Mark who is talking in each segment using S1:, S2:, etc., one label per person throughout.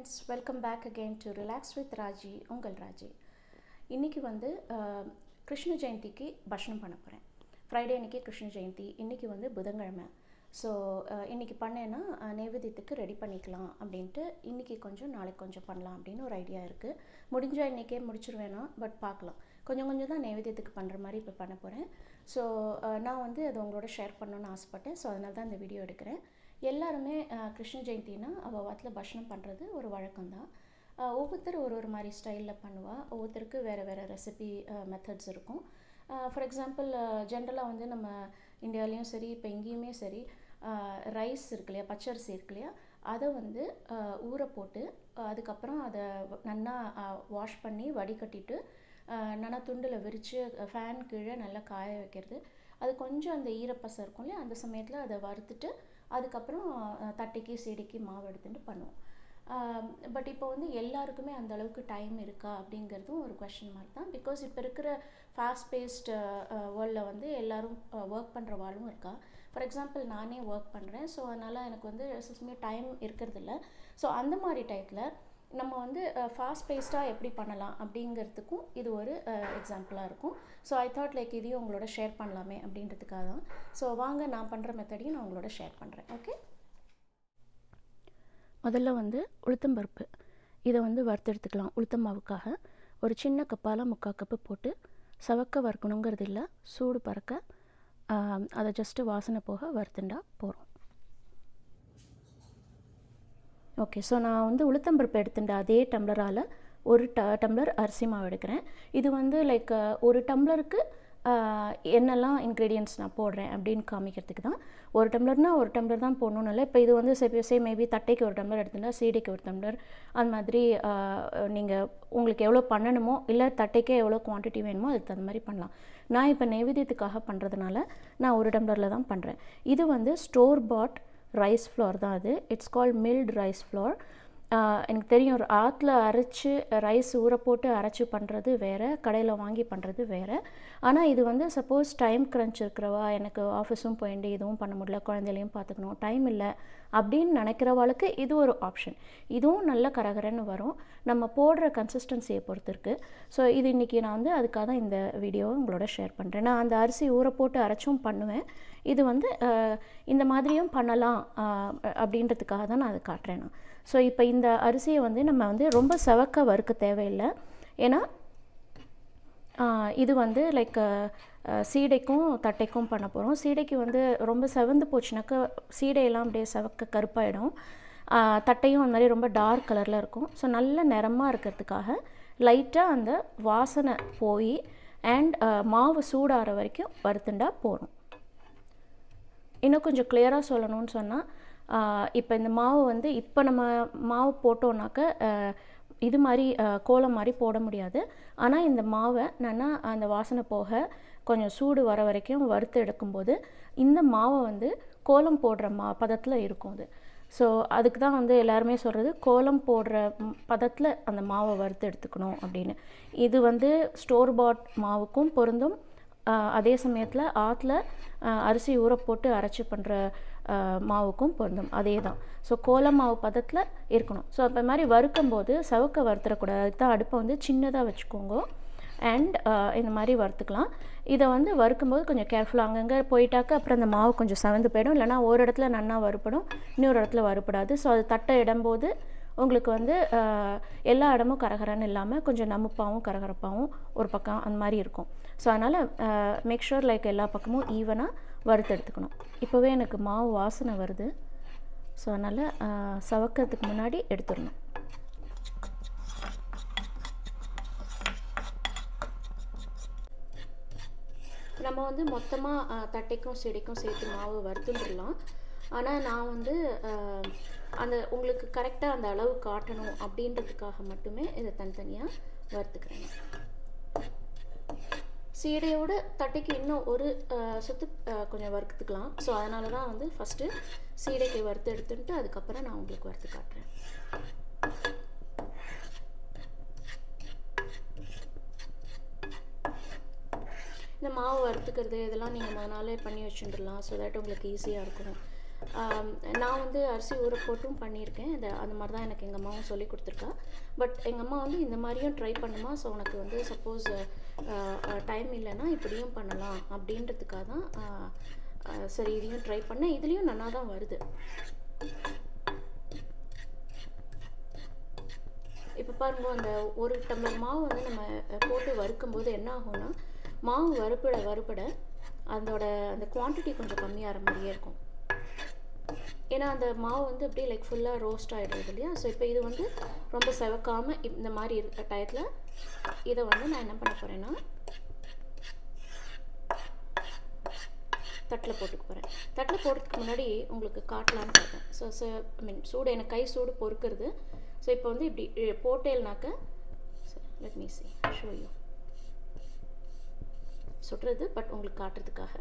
S1: friends welcome back again to relax with Raji உங்கள் ராஜி இன்றைக்கி வந்து அஹ், கிருஷ்ண ஜெயந்திக்கு பஷ்ணம் பண்ண போகிறேன் ஃப்ரைடே அன்றைக்கி கிருஷ்ண ஜெயந்தி இன்றைக்கி வந்து புதன்கிழமை ஸோ இன்றைக்கி பண்ணேன்னா அஹ், நைவேத்தியத்துக்கு ரெடி பண்ணிக்கலாம் அப்படின்ட்டு இன்றைக்கி கொஞ்சம் நாளைக்கு கொஞ்சம் பண்ணலாம் அப்படின்னு ஒரு ஐடியா இருக்குது முடிஞ்சால் இன்றைக்கே முடிச்சிருவேனா பட் பார்க்கலாம் கொஞ்சம் கொஞ்சம் தான் நைவேத்தியத்துக்கு பண்ணுற மாதிரி இப்போ பண்ண போகிறேன் ஸோ நான் வந்து அது உங்களோட ஷேர் பண்ணணும்னு ஆசைப்பட்டேன் ஸோ அதனால தான் இந்த வீடியோ எடுக்கிறேன் எல்லாருமே அஹ், கிருஷ்ண ஜெயந்தினா அவள் வாத்தில் பஷ்ணம் பண்ணுறது ஒரு வழக்கம்தான் அஹ், ஒவ்வொருத்தர் ஒரு ஒரு மாதிரி ஸ்டைலில் பண்ணுவாள் ஒவ்வொருத்தருக்கு வேறு வேறு ரெசிபி மெத்தட்ஸ் இருக்கும் ஃபார் எக்ஸாம்பிள் ஜென்ரலாக வந்து நம்ம இந்தியாலேயும் சரி இப்போ எங்கேயுமே சரி ரைஸ் இருக்கு இல்லையா பச்சரிசி இருக்கு இல்லையா அதை வந்து அஹ், ஊற போட்டு அஹ், அதுக்கப்புறம் அதை வ- நன்னா வாஷ் பண்ணி வடிகட்டிட்டு அஹ், நல்லா துண்டில் விரித்து ஃபேன் கீழே நல்லா காய வைக்கிறது அது கொஞ்சம் அந்த ஈரப்பசை இருக்கும் இல்லையா அந்த சமயத்தில் அதை வறுத்துட்டு அதுக்கப்புறம் அஹ், தட்டைக்கு சீடைக்கு மாவு எடுத்துட்டு பண்ணுவோம் பட் இப்போ வந்து எல்லாருக்குமே அந்த அளவுக்கு டைம் இருக்கா அப்படிங்கிறதும் ஒரு கொஷின் மார்க் தான் பிகாஸ் இப்போ இருக்கிற ஃபாஸ்ட் பேஸ்ட் வேர்ல்டில் வந்து எல்லாரும் ஒர்க் பண்ணுற வாழும் இருக்கா ஃபார் எக்ஸாம்பிள் நானே ஒர்க் பண்ணுறேன் ஸோ அதனால் எனக்கு வந்து சிஸ்மே டைம் இருக்கிறதில்ல ஸோ அந்த மாதிரி டயத்தில் நம்ம வந்து ஃபாஸ்ட் பேஸ்டாக எப்படி பண்ணலாம் அப்படிங்கிறதுக்கும் இது ஒரு எக்ஸாம்பிளாக இருக்கும் ஸோ ஐ தாட் லைக் இதையும் உங்களோட ஷேர் பண்ணலாமே அப்படின்றதுக்காக தான் ஸோ வாங்க நான் பண்ணுற மெத்தடையும் நான் உங்களோட ஷேர் பண்ணுறேன் ஓகே முதல்ல வந்து உளுத்தம்பருப்பு இதை வந்து வறுத்தெடுத்துக்கலாம் உளுத்தம் மாவுக்காக ஒரு சின்ன கப்பால் முக்கால் கப்பு போட்டு சவக்க வறுக்கணுங்கிறது இல்லை சூடு பறக்க ஆம், அதை ஜஸ்ட்டு வாசனை போக வறுத்துண்டா போகிறோம் ஓகே ஸோ நான் வந்து உளுத்தம்பருப்பு எடுத்துட்ட அதே டம்ளரால் ஒரு ட டம்ளர் அரிசி மாவு எடுக்கிறேன் இது வந்து லைக் ஒரு டம்ளருக்கு ஆஹ், என்னெல்லாம் இன்க்ரீடியன்ட்ஸ் நான் போடுறேன் அப்படின்னு காமிக்கிறதுக்கு தான் ஒரு டம்ளர்னால் ஒரு டம்ளர் தான் போடணும்னு இல்லை இப்போ இது வந்து சே மேபி தட்டைக்கு ஒரு டம்ளர் எடுத்துட்டா சீடைக்கு ஒரு டம்ளர் அது மாதிரி நீங்கள் உங்களுக்கு எவ்வளோ பண்ணணுமோ இல்லை தட்டைக்கே எவ்வளோ குவான்டிட்டி வேணுமோ அதுக்கு தகுந்த மாதிரி பண்ணலாம் நான் இப்போ நைவேத்தியத்துக்காக பண்ணுறதுனால நான் ஒரு டம்ளரில் தான் பண்ணுறேன் இது வந்து ஸ்டோர் பாட் ரைஸ் ஃப்ளோர் தான் அது it's call milled rice flour எனக்கு தெரியும் ஒரு ஆற்றுல அரைச்சி ரைஸ் ஊற போட்டு அரைச்சி பண்ணுறது வேறு கடையில் வாங்கி பண்ணுறது வேறு ஆனால் இது வந்து சப்போஸ் டைம் க்ரன்ச் இருக்கிறவா எனக்கு ஆஃபீஸும் போயிட்டு இதுவும் பண்ண முடியல குழந்தைகளையும் பார்த்துக்கணும் டைம் இல்லை அப்படின்னு நினைக்கிறவாளுக்கு இது ஒரு ஆப்ஷன் இதுவும் நல்ல கரகரன்னு வரும் நம்ம போடுற கன்சிஸ்டன்சியை பொறுத்து இருக்குது ஸோ இது இன்றைக்கி நான் வந்து அதுக்காக தான் இந்த வீடியோவை உங்களோட ஷேர் பண்ணுறேன் நான் அந்த அரிசி ஊற போட்டு அரைச்சும் பண்ணுவேன் இது வந்து அஹ், இந்த மாதிரியும் பண்ணலாம் அஹ், அப்படின்றதுக்காக தான் நான் அதை காட்டுறேன் நான் ஸோ இப்போ இந்த அரிசியை வந்து நம்ம வந்து ரொம்ப செவக்க வறுக்க தேவையில்லை ஏன்னா ஆஹ் இது வந்து லைக் சீடைக்கும் தட்டைக்கும் பண்ண போகிறோம் சீடைக்கு வந்து ரொம்ப செவந்து போச்சுனாக்கா சீடையெல்லாம் அப்படியே செவக்க கருப்பாயிடும் ஆஹ் தட்டையும் அந்த மாதிரி ரொம்ப டார்க் கலரில் இருக்கும் ஸோ நல்ல நிறமாக இருக்கிறதுக்காக லைட்டாக அந்த வாசனை போய் அண்ட் மாவு சூடாகிற வரைக்கும் வறுத்துண்டா போகிறோம் இன்னும் கொஞ்சம் கிளியராக சொல்லணும்னு சொன்னால் இப்போ இந்த மாவு வந்து இப்போ நம்ம மாவு போட்டோம்னாக்க ஆஹ், இது மாதிரி ஆஹ், கோலம் மாதிரி போட முடியாது ஆனால் இந்த மாவை நல்லா அந்த வாசனை போக கொஞ்சம் சூடு வர வரைக்கும் வறுத்து எடுக்கும்போது இந்த மாவை வந்து கோலம் போடுற மா பதத்தில் இருக்கும் அது ஸோ அதுக்கு தான் வந்து எல்லாருமே சொல்கிறது கோலம் போடுற பதத்தில் அந்த மாவை வறுத்து எடுத்துக்கணும் அப்படின்னு இது வந்து ஸ்டோர் பாட் மாவுக்கும் பொருந்தும் ஆஹ் அதே சமயத்தில் ஆற்றுல அரிசி ஊற போட்டு அரைச்சி பண்ணுற மாவுக்கும் பொருந்தும் அதே தான் ஸோ கோல மாவு பதத்தில் இருக்கணும் ஸோ அப்போ மாதிரி வறுக்கும்போது சவுக்க வறுத்துறக்கூடாது அதுக்கு தான் அடுப்பை வந்து சின்னதாக வச்சுக்கோங்க அண்ட் இந்த மாதிரி வறுத்துக்கலாம் இதை வந்து வறுக்கும்போது கொஞ்சம் கேர்ஃபுல்லாக அங்கங்கே போயிட்டாக்க அப்புறம் அந்த மாவு கொஞ்சம் செவந்து போயிடும் இல்லைனா ஒரு இடத்துல நன்னா வறுப்படும் இன்னொரு இடத்துல வறுப்படாது ஸோ அது தட்டை இடும்போது உங்களுக்கு வந்து ஆஹ், எல்லா இடமும் கரகரன்னு இல்லாமல் கொஞ்சம் நமுப்பாகவும் கரகரப்பாகவும் ஒரு பக்கம் அந்த மாதிரி இருக்கும் ஸோ அதனால் மேக் ஷூர் லைக் எல்லா பக்கமும் ஈவனாக வறுத்து எடுத்துக்கணும் இப்போவே எனக்கு மாவு வாசனை வருது ஸோ அதனால் சவக்கிறதுக்கு முன்னாடி எடுத்துடணும் நம்ம வந்து மொத்தமாக தட்டைக்கும் செடிக்கும் சேர்த்து மாவு வறுத்துட்டுடலாம் ஆனால் நான் வந்து அஹ், அந்த உங்களுக்கு கரெக்டாக அந்த அளவு காட்டணும் அப்படின்றதுக்காக மட்டுமே இதை தனித்தனியாக வறுத்துக்கிறேன் சீடையோட தட்டைக்கு இன்னும் ஒரு அஹ், சுத்து அஹ், கொஞ்சம் வறுத்துக்கலாம் ஸோ அதனால தான் வந்து ஃபஸ்ட்டு சீடைக்கு வறுத்து எடுத்துட்டு அதுக்கப்புறம் நான் உங்களுக்கு வறுத்து காட்டுறேன் இந்த மாவு வறுத்துக்கிறது இதெல்லாம் நீங்கள் முத நாளே பண்ணி வச்சுட்டுலாம் ஸோ தட் உங்களுக்கு ஈஸியாக இருக்கும் ஆம், நான் வந்து அரிசி ஊற போட்டும் பண்ணியிருக்கேன் இந்த அந்த மாதிரி தான் எனக்கு எங்கள் அம்மாவும் சொல்லி கொடுத்துருக்கா பட் எங்கள் அம்மா வந்து இந்த மாதிரியும் ட்ரை பண்ணுமா ஸோ உனக்கு வந்து சப்போஸ் டைம் இல்லைன்னா இப்படியும் பண்ணலாம் அப்படின்றதுக்காக தான் ஆ, ஆ, சரி இதையும் ட்ரை பண்ணேன் இதுலேயும் நல்லா தான் வருது இப்போ பாருங்க அந்த ஒரு டம்ளர் மாவு வந்து நம்ம அஹ், போட்டு வறுக்கும்போது என்ன ஆகும்னா மாவு வறுப்பட வறுப்பட அதோட அந்த குவான்டிட்டி கொஞ்சம் கம்மியாகிற மாதிரியே இருக்கும் ஏன்னா அந்த மாவு வந்து அப்படியே லைக் ஃபுல்லாக ரோஸ்ட் ஆகிடுறது இல்லையா ஸோ இப்போ இது வந்து ரொம்ப செவக்காமல் இந்த மாதிரி இருக்க டயத்தில் இதை வந்து நான் என்ன பண்ண போகிறேன்னா தட்டில் போட்டுக்க போகிறேன் தட்டில் போடுறதுக்கு முன்னாடி உங்களுக்கு காட்டலான்னு பார்த்தேன் ஸோ ஸோ ஐ மீன் சூடு எனக்கு கை சூடு பொறுக்கிறது ஸோ இப்போ வந்து இப்படி இ- போட்டேல்னாக்க let me see show you சுடுறது பட் உங்களுக்கு காட்டுறதுக்காக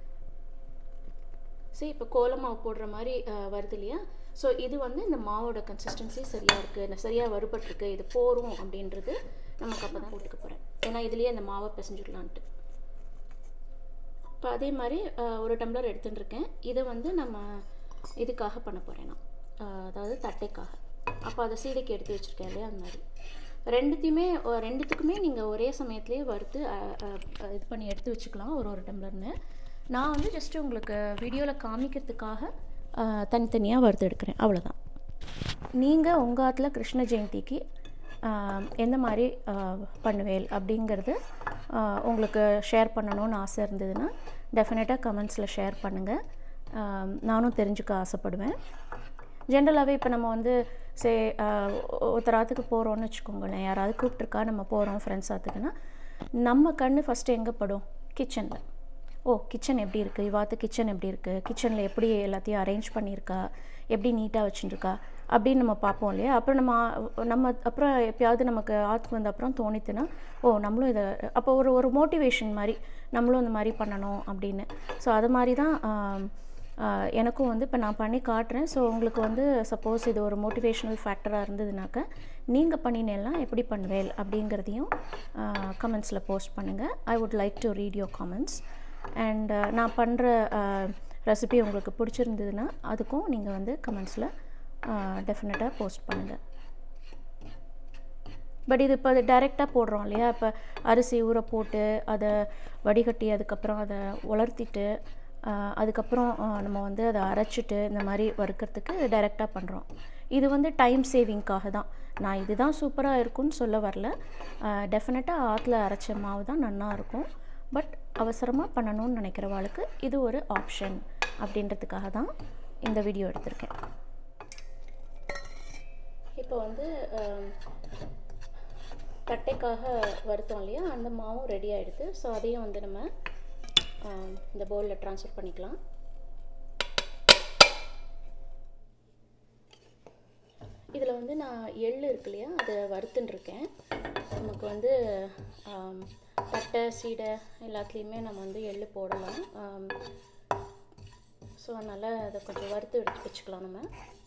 S1: சரி இப்போ கோலமாவு போடுற மாதிரி அஹ், வருது இல்லையா ஸோ இது வந்து இந்த மாவோட கன்சிஸ்டன்சி சரியாக இருக்குது சரியாக வறுபட்டிருக்கு இது போரும் அப்படின்றது நமக்கு அப்போ தான் போட்டுக்க போகிறேன் ஏன்னா இதுலேயே அந்த மாவை பிசைஞ்சிடலான்ட்டு இப்போ அதே மாதிரி அஹ், ஒரு டம்ளர் எடுத்துட்டு இருக்கேன் இதை வந்து நம்ம இதுக்காக பண்ண போகிறேன் நான் அஹ், அதாவது தட்டைக்காக அப்போ அதை சீடைக்கு எடுத்து வச்சுருக்கேன் இல்லையா அந்த மாதிரி ரெண்டுத்தையுமே ஒ- ரெண்டுத்துக்குமே நீங்கள் ஒரே சமயத்துலேயே வறுத்து அஹ், அஹ், அஹ், இது பண்ணி எடுத்து வச்சுக்கலாம் ஒரு ஒரு டம்ளர்னு நான் வந்து ஜஸ்ட்டு உங்களுக்கு வீடியோவில் காமிக்கிறதுக்காக அஹ், தனித்தனியாக வறுத்து எடுக்கிறேன் அவ்வளோதான் நீங்கள் உங்கள் ஆத்தில் கிருஷ்ண ஜெயந்திக்கு ஆஹ், எந்த மாதிரி ஆஹ், பண்ணுவேல் அப்படிங்கிறது ஆஹ், உங்களுக்கு ஷேர் பண்ணணும்னு ஆசை இருந்ததுன்னா டெஃபினட்டாக கமெண்ட்ஸில் ஷேர் பண்ணுங்கள் நானும் தெரிஞ்சுக்க ஆசைப்படுவேன் ஜென்ரலாகவே இப்போ நம்ம வந்து சே ஒருத்தராத்துக்கு போகிறோன்னு வச்சுக்கோங்களேன் யாராவது கூப்பிட்ருக்கா நம்ம போகிறோம் ஃப்ரெண்ட்ஸ் ஆத்துக்குன்னா நம்ம கண்ணு ஃபஸ்ட்டு எங்கே படும் கிச்சனில் ஓ கிச்சன் எப்படி இருக்குது இவாத்து கிச்சன் எப்படி இருக்குது கிச்சனில் எப்படி எல்லாத்தையும் அரேஞ்ச் பண்ணியிருக்கா எப்படி நீட்டாக வச்சுருக்கா அப்படின்னு நம்ம பார்ப்போம் இல்லையா அப்புறம் நம்ம ஆ- நம்ம அப்புறம் எப்பயாவது நமக்கு ஆத்துக்கு வந்த அப்புறம் தோணித்துன்னா ஓ நம்மளும் இதை அப்போ ஒரு ஒரு மோட்டிவேஷன் மாதிரி நம்மளும் இந்த மாதிரி பண்ணணும் அப்படின்னு ஸோ அது மாதிரி தான் ஆம், ஆ, எனக்கும் வந்து இப்போ நான் பண்ணி காட்டுறேன் ஸோ உங்களுக்கு வந்து சப்போஸ் இது ஒரு மோட்டிவேஷ்னல் ஃபேக்டராக இருந்ததுனாக்க நீங்கள் பண்ணினேன்னா எப்படி பண்ணுவேல் அப்படிங்கிறதையும் கமெண்ட்ஸில் போஸ்ட் பண்ணுங்கள் I would like to read your comments and நான் பண்ணுற ரெசிபி உங்களுக்கு பிடிச்சிருந்ததுன்னா அதுக்கும் நீங்கள் வந்து கமெண்ட்ஸில் டெஃபினட்டாக போஸ்ட் பண்ணுங்கள் பட் இது இப்போ அது டைரெக்டாக போடுறோம் இல்லையா இப்போ அரிசி ஊற போட்டு அதை வடிகட்டி அதுக்கப்புறம் அதை உலர்த்திட்டு ஆஹ், அதுக்கப்புறம் ஆஹ், நம்ம வந்து அதை அரைச்சிட்டு இந்த மாதிரி வறுக்கிறதுக்கு டைரெக்டாக பண்ணுறோம் இது வந்து டைம் சேவிங்க்காக தான் நான் இதுதான் சூப்பராக இருக்கும்னு சொல்ல வரல டெஃபினட்டாக ஆற்றுல அரைச்ச மாவு தான் நல்லா இருக்கும் பட் அவசரமாக பண்ணணும்னு நினைக்கிறவாளுக்கு இது ஒரு ஆப்ஷன் அப்படின்றதுக்காக தான் இந்த வீடியோ எடுத்திருக்கேன் இப்போ வந்து ஆம், தட்டைக்காக வறுத்தோம் இல்லையா அந்த மாவும் ரெடி ஆகிடுது ஸோ அதையும் வந்து நம்ம ஆம், இந்த பவுலில் ட்ரான்ஸ்ஃபர் பண்ணிக்கலாம் இதில் வந்து நான் எள் இருக்கு இல்லையா அதை வறுத்துன்னு இருக்கேன் நமக்கு வந்து ஆம், தட்டை சீடை எல்லாத்துலேயுமே நம்ம வந்து எள் போடலாம் ஸோ அதனால் அதை கொஞ்சம் வறுத்து எடுத்து வச்சுக்கலாம் நம்ம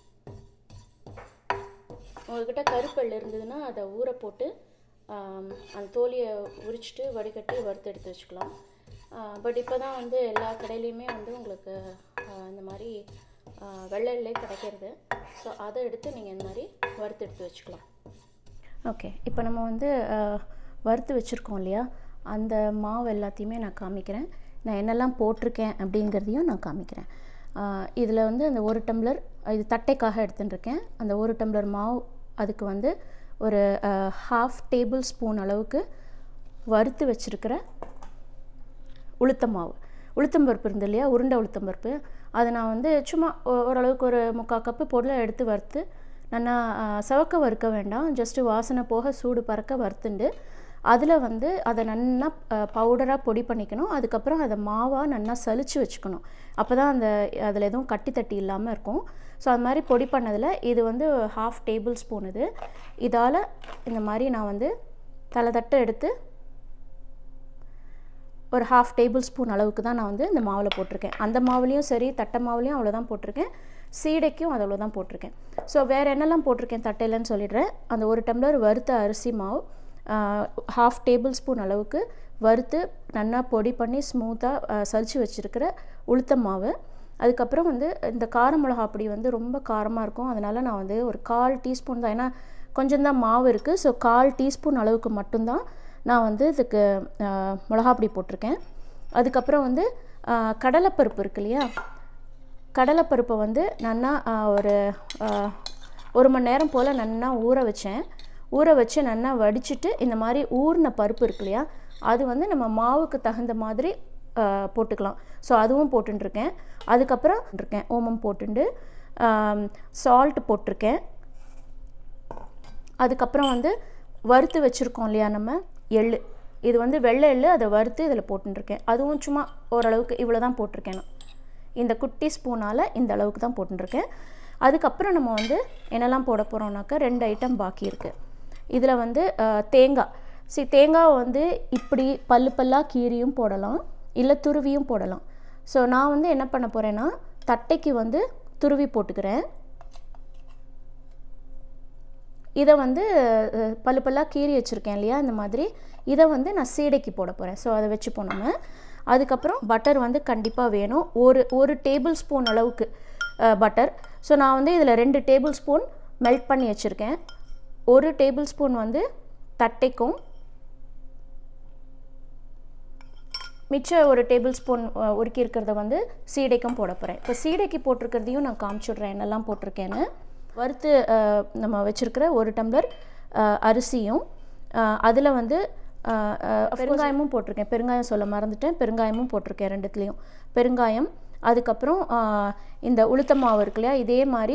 S1: உங்கள்கிட்ட கருப்பெள் இருந்ததுன்னா அதை ஊற போட்டு ஆம், அந்த தோலியை உரிச்சிட்டு வடிகட்டி வறுத்து எடுத்து வச்சுக்கலாம் பட் இப்போ தான் வந்து எல்லா கடையிலையுமே வந்து உங்களுக்கு ஆ, இந்த மாதிரி ஆ, வெள்ளை எள்ளே கிடைக்கிறது ஸோ அதை எடுத்து நீங்கள் இந்த மாதிரி வறுத்து எடுத்து வச்சுக்கலாம் ஓகே இப்போ நம்ம வந்து அஹ், வறுத்து வச்சுருக்கோம் இல்லையா அந்த மாவு எல்லாத்தையுமே நான் காமிக்கிறேன் நான் என்னெல்லாம் போட்டிருக்கேன் அப்படிங்கிறதையும் நான் காமிக்கிறேன் இதில் வந்து அந்த ஒரு டம்ளர் இது தட்டைக்காக எடுத்துன்னு இருக்கேன் அந்த ஒரு டம்ளர் மாவு அதுக்கு வந்து ஒரு ஹாஃப் டேபிள் ஸ்பூன் அளவுக்கு வறுத்து வச்சுருக்கிற உளுத்தம் மாவு உளுத்தம்பருப்பு இருந்து இல்லையா உருண்டை உளுத்தம்பருப்பு அதை நான் வந்து சும்மா ஓ- ஓரளவுக்கு ஒரு முக்கால் கப்பு பொருளை எடுத்து வறுத்து நல்லா ஆ, செவக்க வறுக்க வேண்டாம் ஜஸ்ட்டு வாசனை போக சூடு பறக்க வறுத்துண்டு அதில் வந்து அதை நல்லா பவுடராக பொடி பண்ணிக்கணும் அதுக்கப்புறம் அதை மாவாக நல்லா சலிச்சு வச்சுக்கணும் அப்போ தான் அந்த அதில் எதுவும் கட்டி தட்டி இல்லாமல் இருக்கும் ஸோ அது மாதிரி பொடி பண்ணதில் இது வந்து ஹாஃப் டேபிள் ஸ்பூன் இது இதால் இந்த மாதிரி நான் வந்து தலை தட்டை எடுத்து ஒரு ஹாஃப் டேபிள் ஸ்பூன் அளவுக்கு தான் நான் வந்து இந்த மாவில் போட்டிருக்கேன் அந்த மாவுலேயும் சரி தட்டை மாவுலேயும் அவ்வளோதான் போட்டிருக்கேன் சீடைக்கும் அது அவ்வளோதான் போட்டிருக்கேன் ஸோ வேறு என்னெல்லாம் போட்டிருக்கேன் தட்டையிலன்னு சொல்லிடுறேன் அந்த ஒரு டம்ளர் வறுத்த அரிசி மாவு ஹாஃப் டேபிள் ஸ்பூன் அளவுக்கு வறுத்து நல்லா பொடி பண்ணி ஸ்மூத்தாக சலிச்சு வச்சுருக்கிற உளுத்தம் மாவு அதுக்கப்புறம் வந்து இந்த கார மிளகா பொடி வந்து ரொம்ப காரமாக இருக்கும் அதனால் நான் வந்து ஒரு கால் டீஸ்பூன் தான் ஏன்னா கொஞ்சம் தான் மாவு இருக்குது ஸோ கால் டீஸ்பூன் அளவுக்கு மட்டும்தான் நான் வந்து இதுக்கு ஆஹ், மிளகா பொடி போட்டிருக்கேன் அதுக்கப்புறம் வந்து ஆஹ், கடலைப்பருப்பு இருக்கு இல்லையா கடலைப்பருப்பை வந்து நல்லா ஆஹ், ஒரு ஆஹ், ஒரு மணி நேரம் போல் நல்லா ஊற வச்சேன் ஊற வச்சு நல்லா வடிச்சிட்டு இந்த மாதிரி ஊறின பருப்பு இருக்கு இல்லையா அது வந்து நம்ம மாவுக்கு தகுந்த மாதிரி ஆஹ், போட்டுக்கலாம் ஸோ அதுவும் போட்டுருக்கேன் அதுக்கப்புறம் இருக்கேன் ஓமம் போட்டுண்டு சால்ட் போட்டிருக்கேன் அதுக்கப்புறம் வந்து வறுத்து வச்சுருக்கோம் இல்லையா நம்ம எள்ளு இது வந்து வெள்ளை எள்ளு அதை வறுத்து இதில் போட்டுருக்கேன் அதுவும் சும்மா ஓரளவுக்கு இவ்வளோ தான் போட்டிருக்கேன் நான் இந்த குட்டி ஸ்பூனால் இந்த அளவுக்கு தான் போட்டுருக்கேன் அதுக்கப்புறம் நம்ம வந்து என்னெல்லாம் போட போகிறோம்னாக்கா ரெண்டு ஐட்டம் பாக்கி இருக்குது இதில் வந்து அஹ், தேங்காய் சி தேங்காவை வந்து இப்படி பல்லு பல்லாக கீரியும் போடலாம் இல்லை துருவியும் போடலாம் ஸோ நான் வந்து என்ன பண்ண போகிறேன்னா தட்டைக்கு வந்து துருவி போட்டுக்கிறேன் இதை வந்து அஹ், பல்லு பல்லாக கீறி வச்சுருக்கேன் இல்லையா இந்த மாதிரி இதை வந்து நான் சீடைக்கு போட போகிறேன் ஸோ அதை வச்சு போனோம் அதுக்கப்புறம் பட்டர் வந்து கண்டிப்பாக வேணும் ஒரு ஒரு டேபிள் ஸ்பூன் அளவுக்கு பட்டர் ஸோ நான் வந்து இதில் ரெண்டு டேபிள் ஸ்பூன் மெல்ட் பண்ணி வச்சுருக்கேன் ஒரு டேபிள் ஸ்பூன் வந்து தட்டைக்கும் மிச்ச ஒரு டேபிள் ஸ்பூன் உருக்கி இருக்கிறத வந்து சீடைக்கும் போட போகிறேன் இப்போ சீடைக்கு போட்டிருக்கிறதையும் நான் காமிச்சுட்றேன் என்னெல்லாம் போட்டிருக்கேன்னு வறுத்து அஹ், நம்ம வச்சுருக்கிற ஒரு டம்ளர் அஹ், அரிசியும் அதில் வந்து அஹ், அஹ், பெருங்காயமும் போட்டிருக்கேன் பெருங்காயம் சொல்ல மறந்துட்டேன் பெருங்காயமும் போட்டிருக்கேன் ரெண்டுத்துலேயும் பெருங்காயம் அதுக்கப்புறம் அஹ், இந்த உளுத்த மாவு இருக்கு இல்லையா இதே மாதிரி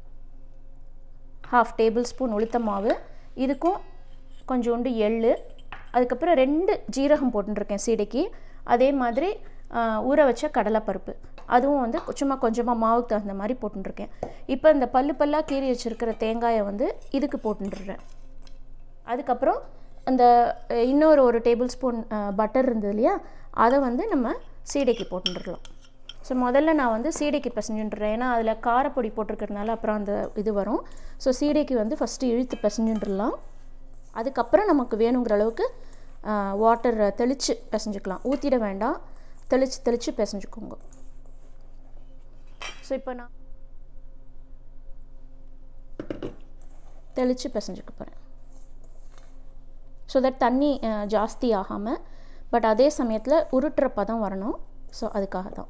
S1: ஹாஃப் டேபிள் ஸ்பூன் உளுத்த மாவு இதுக்கும் கொஞ்சோண்டு எள்ளு அதுக்கப்புறம் ரெண்டு ஜீரகம் போட்டுருக்கேன் சீடைக்கு அதே மாதிரி ஆஹ், ஊற வச்ச கடலைப்பருப்பு அதுவும் வந்து சும்மா கொஞ்சமாக மாவுக்கு தகுந்த மாதிரி போட்டுருக்கேன் இப்போ இந்த பல்லு பல்லாக கீறி வச்சுருக்கிற தேங்காயை வந்து இதுக்கு போட்டுடுறேன் அதுக்கப்புறம் அந்த அஹ், இன்னொரு ஒரு டேபிள் ஸ்பூன் பட்டர் இருந்தது இல்லையா அதை வந்து நம்ம சீடைக்கு போட்டுடலாம் ஸோ முதல்ல நான் வந்து சீடைக்கு பிசைஞ்சுட்டுறேன் ஏன்னா அதில் காரப்பொடி போட்டிருக்கறதுனால அப்புறம் அந்த இது வரும் ஸோ சீடைக்கு வந்து ஃபஸ்ட்டு இழுத்து பிசைஞ்சுட்டுலாம் அதுக்கப்புறம் நமக்கு வேணுங்கிற அளவுக்கு வாட்டர் தெளித்து பிசைஞ்சுக்கலாம் ஊற்றிட வேண்டாம் தெளித்து தெளித்து பிசைஞ்சுக்கோங்க ஸோ இப்போ நான் தெளித்து பிசைஞ்சுக்க போகிறேன் ஸோ தட் தண்ணி அஹ், ஜாஸ்தி ஆகாமல் பட் அதே சமயத்தில் உருட்டுற பதம் வரணும் ஸோ அதுக்காக தான்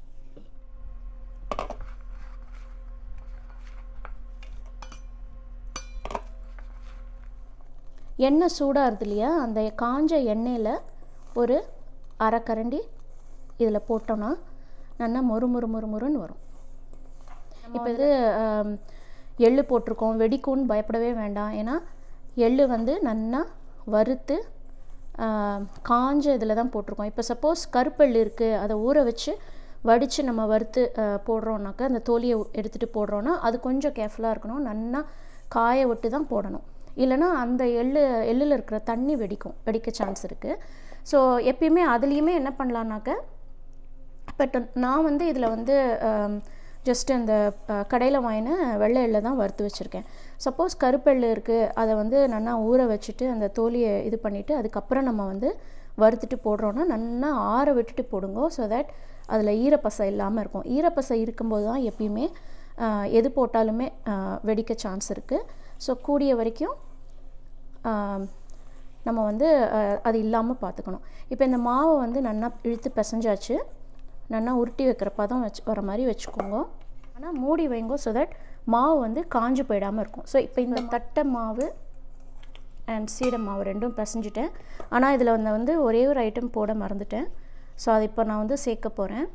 S1: எண்ணெய் சூடாகிறது இல்லையா அந்த காஞ்ச எண்ணெயில் ஒரு அரை கரண்டி இதில் போட்டோன்னா நல்லா மொறு மொறு மொறு மொறுன்னு வரும் இப்போ இது ஆம், எள்ளு போட்டிருக்கோம் வெடிக்கும்னு பயப்படவே வேண்டாம் ஏன்னா எள்ளு வந்து நல்லா வறுத்து ஆம், காஞ்ச இதில் தான் போட்டிருக்கோம் இப்போ சப்போஸ் கருப்பெள்ளு இருக்குது அதை ஊற வச்சு வடித்து நம்ம வறுத்து ஆ, போடுறோம்னாக்கா அந்த தோலியை எடுத்துகிட்டு போடுறோன்னா அது கொஞ்சம் கேர்ஃபுல்லாக இருக்கணும் நல்லா காய விட்டு தான் போடணும் இல்லைன்னா அந்த எள்ளு எள்ளில் இருக்கிற தண்ணி வெடிக்கும் வெடிக்க சான்ஸ் இருக்குது ஸோ எப்பயுமே அதுலேயுமே என்ன பண்ணலான்னாக்க பட் நான் வந்து இதில் வந்து ஜஸ்ட் அந்த கடையில் வாங்கின வெள்ளை எள்ளை தான் வறுத்து வச்சுருக்கேன் சப்போஸ் கருப்பெள்ளு இருக்குது அதை வந்து நல்லா ஊற வச்சுட்டு அந்த தோலியை இது பண்ணிவிட்டு அதுக்கப்புறம் நம்ம வந்து வறுத்துட்டு போடுறோன்னா நல்லா ஆற விட்டுட்டு போடுங்க ஸோ தட் அதில் ஈரப்பசை இல்லாமல் இருக்கும் ஈரப்பசை இருக்கும்போது தான் எப்பயுமே ஆஹ், எது போட்டாலுமே ஆஹ், வெடிக்க சான்ஸ் இருக்குது ஸோ கூடிய வரைக்கும் ஆம், நம்ம வந்து அஹ், அது இல்லாமல் பார்த்துக்கணும் இப்போ இந்த மாவை வந்து நல்லா இழுத்து பிசைஞ்சாச்சு நல்லா உருட்டி வைக்கிற பதம் வச்சு வர மாதிரி வச்சுக்கோங்க ஆனால் மூடி வைங்கோ ஸோ தட் மாவு வந்து காஞ்சு போயிடாமல் இருக்கும் ஸோ இப்போ இந்த தட்டை மாவு அண்ட் சீடை மாவு ரெண்டும் பிசைஞ்சிட்டேன் ஆனால் இதில் வந்து வந்து ஒரே ஒரு ஐட்டம் போட மறந்துட்டேன் ஸோ அதை இப்போ நான் வந்து சேர்க்க போகிறேன்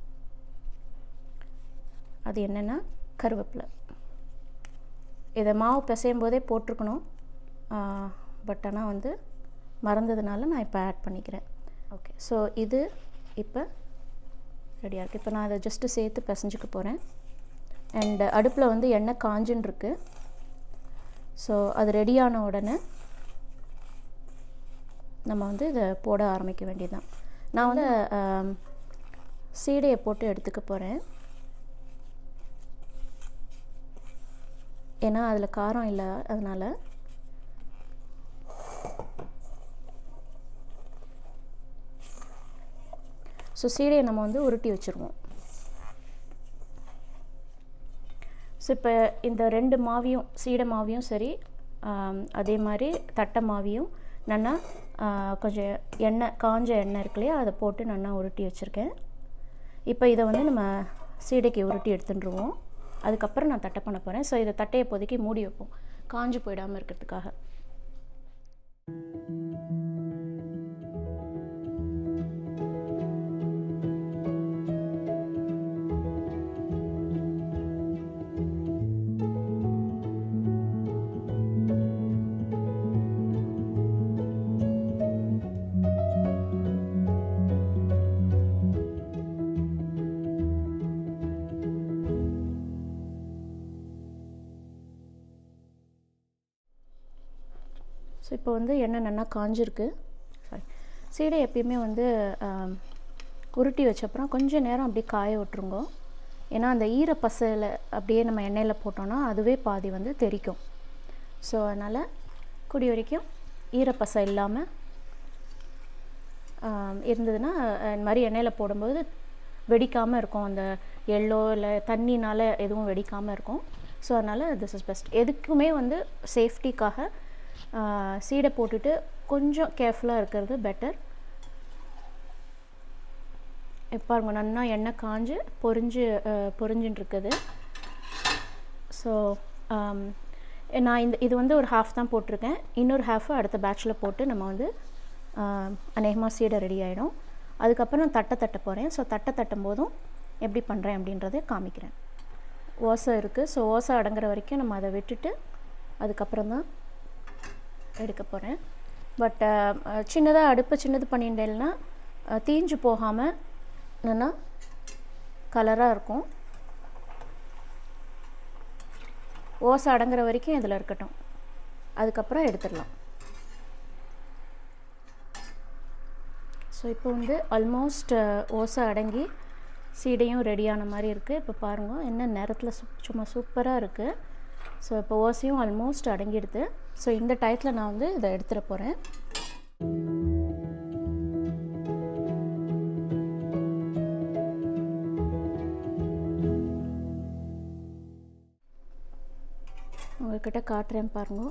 S1: அது என்னென்னா கருவேப்பிலை இதை மாவு பிசையும் போதே போட்டிருக்கணும் பட் ஆனால் வந்து மறந்ததுனால நான் இப்போ ஆட் பண்ணிக்கிறேன் ஓகே ஸோ இது இப்போ ரெடியாக இருக்குது இப்போ நான் அதை ஜஸ்ட்டு சேர்த்து பிசைஞ்சுக்க போகிறேன் அண்ட் அடுப்பில் வந்து எண்ணெய் காஞ்சுன்னு இருக்கு ஸோ அது ரெடியான உடனே நம்ம வந்து இதை போட ஆரம்பிக்க வேண்டியதுதான் நான் வந்து ஆம், சீடையை போட்டு எடுத்துக்க போகிறேன் ஏன்னா அதில் காரம் இல்லை அதனால் ஸோ சீடையை நம்ம வந்து உருட்டி வச்சுருவோம் ஸோ இப்போ இந்த ரெண்டு மாவையும் சீடை மாவையும் சரி ஆம், அதே மாதிரி தட்டை மாவையும் நல்லா ஆ, கொஞ்சம் எண்ணெய் காஞ்ச எண்ணெய் இருக்கு இல்லையா அதை போட்டு நல்லா உருட்டி வச்சுருக்கேன் இப்போ இதை வந்து நம்ம சீடைக்கு உருட்டி எடுத்துட்டுருவோம் அதுக்கப்புறம் நான் தட்டை பண்ண போகிறேன் ஸோ இதை தட்டையை இப்போதைக்கு மூடி வைப்போம் காஞ்சு போயிடாமல் இருக்கிறதுக்காக ஸோ இப்போ வந்து எண்ணெய் நல்லா காஞ்சிருக்கு சாரி சீடை எப்பயுமே வந்து ஆம், உருட்டி வச்சப்புறம் கொஞ்சம் நேரம் அப்படியே காய விட்டுருங்க ஏன்னா அந்த ஈர பசையில் அப்படியே நம்ம எண்ணெயில் போட்டோம்னா அதுவே பாதி வந்து தெறிக்கும் ஸோ அதனால் கூடிய வரைக்கும் ஈரப்பசை இல்லாமல் ஆம், இருந்ததுன்னா அஹ், இந்த மாதிரி எண்ணெயில் போடும்போது வெடிக்காமல் இருக்கும் அந்த எள்ளோ இல்லை தண்ணினால் எதுவும் வெடிக்காமல் இருக்கும் ஸோ அதனால் திஸ் இஸ் பெஸ்ட் எதுக்குமே வந்து சேஃப்டிக்காக சீடை போட்டுட்டு கொஞ்சம் கேர்ஃபுல்லாக இருக்கிறது பெட்டர் பாருங்க நல்லா எண்ணெய் காஞ்சு பொரிஞ்சு அஹ், பொரிஞ்சுன்னு இருக்குது ஸோ நான் இந்த இது வந்து ஒரு ஹாஃப் தான் போட்டிருக்கேன் இன்னொரு ஹாஃபு அடுத்த பேட்சில் போட்டு நம்ம வந்து அநேகமாக சீடை ரெடி ஆகிடும் அதுக்கப்புறம் நான் தட்டை தட்ட போகிறேன் ஸோ தட்டை தட்டும் போதும் எப்படி பண்ணுறேன் அப்படின்றத காமிக்கிறேன் ஓசை இருக்குது ஸோ ஓசை அடங்குற வரைக்கும் நம்ம அதை விட்டுட்டு அதுக்கப்புறம் தான் எடுக்க போகிறேன் பட் சின்னதாக அடுப்பு சின்னது பண்ணிட்டேன்னா அஹ், தீஞ்சு போகாமல் நல்லா கலராக இருக்கும் ஓசை அடங்குற வரைக்கும் இதில் இருக்கட்டும் அதுக்கப்புறம் எடுத்துடலாம் ஸோ இப்போ வந்து ஆல்மோஸ்ட் ஓசை அடங்கி சீடையும் ரெடியான மாதிரி இருக்குது இப்போ பாருங்கள் என்ன நேரத்தில் சு சும்மா சூப்பராக இருக்குது ஸோ இப்போ ஓசையும் ஆல்மோஸ்ட் அடங்கிடுது ஸோ இந்த டயத்தில் நான் வந்து இதை எடுத்துட போகிறேன் உங்கள்கிட்ட காட்டுறேன் பாருங்க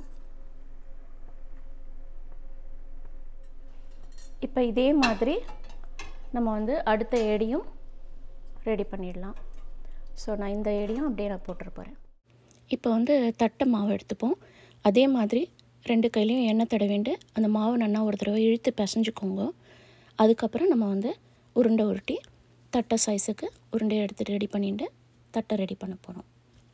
S1: இப்போ இதே மாதிரி நம்ம வந்து அடுத்த ஏடியும் ரெடி பண்ணிடலாம் ஸோ நான் இந்த ஏடியும் அப்படியே நான் போட்டுற போகிறேன் இப்போ வந்து தட்டை மாவு எடுத்துப்போம் அதே மாதிரி ரெண்டு கையிலையும் எண்ணெய் தடவிண்டு அந்த மாவு நல்லா ஒரு தடவை இழுத்து பிசைஞ்சுக்கோங்க அதுக்கப்புறம் நம்ம வந்து உருண்டை உருட்டி தட்டை சைஸுக்கு உருண்டையை எடுத்து ரெடி பண்ணிட்டு தட்டை ரெடி பண்ண போகிறோம்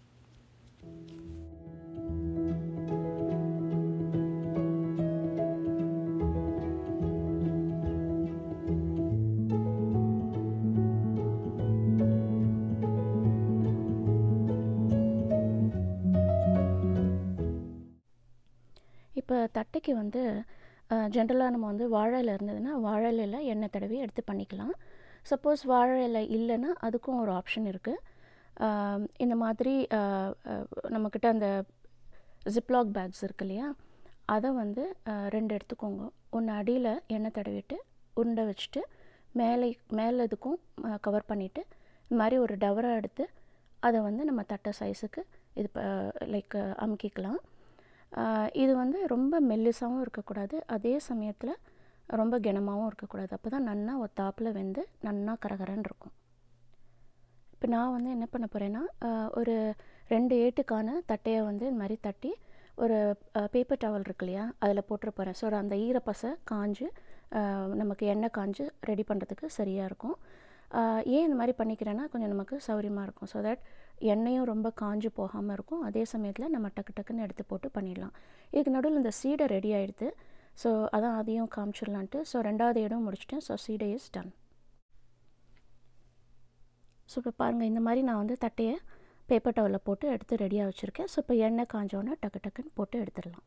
S1: இப்போ தட்டைக்கு வந்து ஜென்ரலாக நம்ம வந்து வாழை இலை இருந்ததுன்னா வாழை இலையில எண்ணெய் தடவி எடுத்து பண்ணிக்கலாம் சப்போஸ் வாழை இலை இல்லைன்னா அதுக்கும் ஒரு ஆப்ஷன் இருக்குது இந்த மாதிரி அஹ், அஹ், நம்மக்கிட்ட அந்த ஜிப்லாக் பேக்ஸ் இருக்கு இல்லையா அதை வந்து அஹ், ரெண்டு எடுத்துக்கோங்க ஒன்று அடியில் எண்ணெய் தடவிட்டு உருண்டை வச்சுட்டு மேலே மேலே இதுக்கும் கவர் பண்ணிவிட்டு இந்த மாதிரி ஒரு டவரை எடுத்து அதை வந்து நம்ம தட்டை சைஸுக்கு இது லைக் அமுக்கிக்கலாம் ஆஹ் இது வந்து ரொம்ப மெல்லிசாவும் இருக்கக்கூடாது அதே சமயத்தில் ரொம்ப கனமாகவும் இருக்கக்கூடாது அப்போ தான் நன்னா ஒத்தாப்பில் வெந்து நன்னா கரகரன்னு இருக்கும் இப்போ நான் வந்து என்ன பண்ண போகிறேன்னா ஒரு ரெண்டு ஏட்டுக்கான தட்டையை வந்து இந்த மாதிரி தட்டி ஒரு பேப்பர் டவல் இருக்கு இல்லையா அதில் போட்டுற போகிறேன் ஸோ அந்த ஈரப்பசை காஞ்சு ஆஹ் நமக்கு எண்ணெய் காஞ்சு ரெடி பண்ணுறதுக்கு சரியாக இருக்கும் ஆஹ் ஏன் இந்த மாதிரி பண்ணிக்கிறேன்னா கொஞ்சம் நமக்கு சௌரியமாக இருக்கும் ஸோ தட் எண்ணெயும் ரொம்ப காஞ்சு போகாமல் இருக்கும் அதே சமயத்தில் நம்ம டக்கு டக்குன்னு எடுத்து போட்டு பண்ணிடலாம் இதுக்கு நடுவில் இந்த சீடை ரெடி ஆகிடுது ஸோ அதான் அதையும் காமிச்சிடலான்ட்டு ஸோ ரெண்டாவது இடம் முடிச்சிட்டேன் so seedai is done so இப்போ பாருங்கள் இந்த மாதிரி நான் வந்து தட்டையை பேப்பர் டவலில் போட்டு எடுத்து ரெடியாக வச்சுருக்கேன் ஸோ இப்போ எண்ணெய் காஞ்சோன்னே டக்கு டக்குன்னு போட்டு எடுத்துடலாம்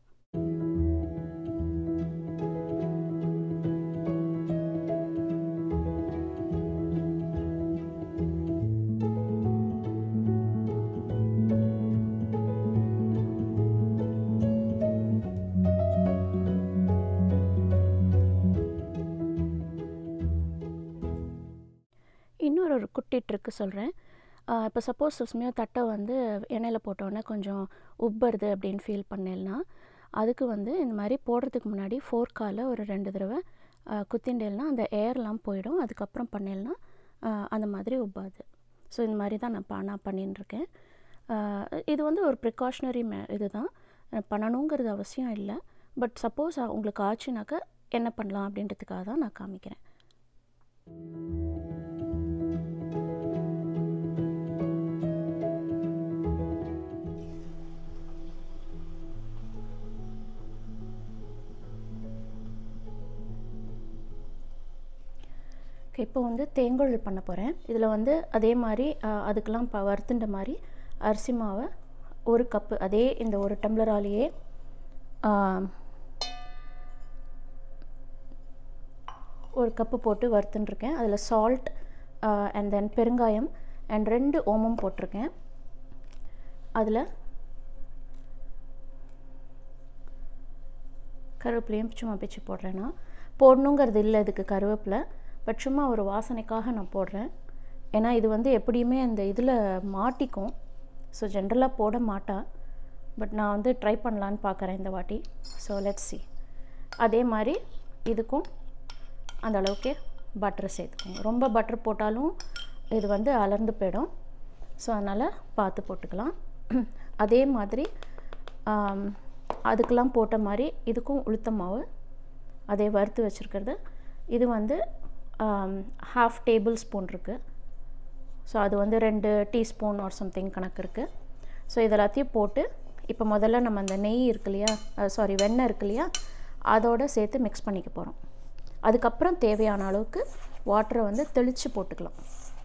S1: இன்னொரு ஒரு குட்டி ட்ரிக்கு சொல்கிறேன் இப்போ சப்போஸ் சில சமயம் தட்டை வந்து எண்ணெயில் போட்டோன்னே கொஞ்சம் உப்பருது அப்படின்னு ஃபீல் பண்ணேன்னா அதுக்கு வந்து இந்த மாதிரி போடுறதுக்கு முன்னாடி ஃபோர்க்கால் ஒரு ரெண்டு தடவை குத்திண்டேல்னா அந்த ஏர்லாம் போயிடும் அதுக்கப்புறம் பண்ணேல்னா அந்த மாதிரி உப்பாது ஸோ இந்த மாதிரி தான் நான் ப நான் பண்ணிட்டுருக்கேன் இது வந்து ஒரு ப்ரிகாஷ்னரி மே இது தான் பண்ணணுங்கிறது அவசியம் இல்லை பட் சப்போஸ் உங்களுக்கு ஆச்சுனாக்கா என்ன பண்ணலாம் அப்படின்றதுக்காக தான் நான் காமிக்கிறேன் இப்போ வந்து தேங்குழல் பண்ண போகிறேன் இதில் வந்து அதே மாதிரி அதுக்கெலாம் ப வறுத்துன்ற மாதிரி அரிசி மாவை ஒரு கப்பு அதே இந்த ஒரு டம்ளராலேயே ஒரு கப்பு போட்டு வறுத்துட்டுருக்கேன் அதில் சால்ட் அண்ட் தென் பெருங்காயம் அண்ட் ரெண்டு ஓமம் போட்டிருக்கேன் அதில் கருவேப்பிலையும் சும்மா பிச்சு போடுறேன்னா போடணுங்கிறது இல்லை இதுக்கு கருவேப்பிலை பட் சும்மா ஒரு வாசனைக்காக நான் போடுறேன் ஏன்னா இது வந்து எப்படியுமே அந்த இதில் மாட்டிக்கும் ஸோ ஜென்ரலாக போட மாட்டா பட் நான் வந்து ட்ரை பண்ணலான்னு பார்க்குறேன் இந்த வாட்டி ஸோ லெட்ஸ் சி அதே மாதிரி இதுக்கும் அந்த அளவுக்கு பட்டர் சேர்த்துக்கோங்க ரொம்ப பட்டர் போட்டாலும் இது வந்து அலர்ந்து போயிடும் ஸோ அதனால் பார்த்து போட்டுக்கலாம் அதே மாதிரி அதுக்கெலாம் போட்ட மாதிரி இதுக்கும் உளுத்த மாவு அதே வறுத்து வச்சுருக்கிறது இது வந்து ஹாஃப் டேபிள் ஸ்பூன் இருக்குது ஸோ அது வந்து ரெண்டு டீஸ்பூன் ஆர் சம்திங் கணக்கு இருக்குது ஸோ இது எல்லாத்தையும் போட்டு இப்போ முதல்ல நம்ம அந்த நெய் இருக்கு இல்லையா சாரி வெண்ணெய் இருக்கு இல்லையா அதோடு சேர்த்து மிக்ஸ் பண்ணிக்க போகிறோம் அதுக்கப்புறம் தேவையான அளவுக்கு வாட்டரை வந்து தெளித்து போட்டுக்கலாம்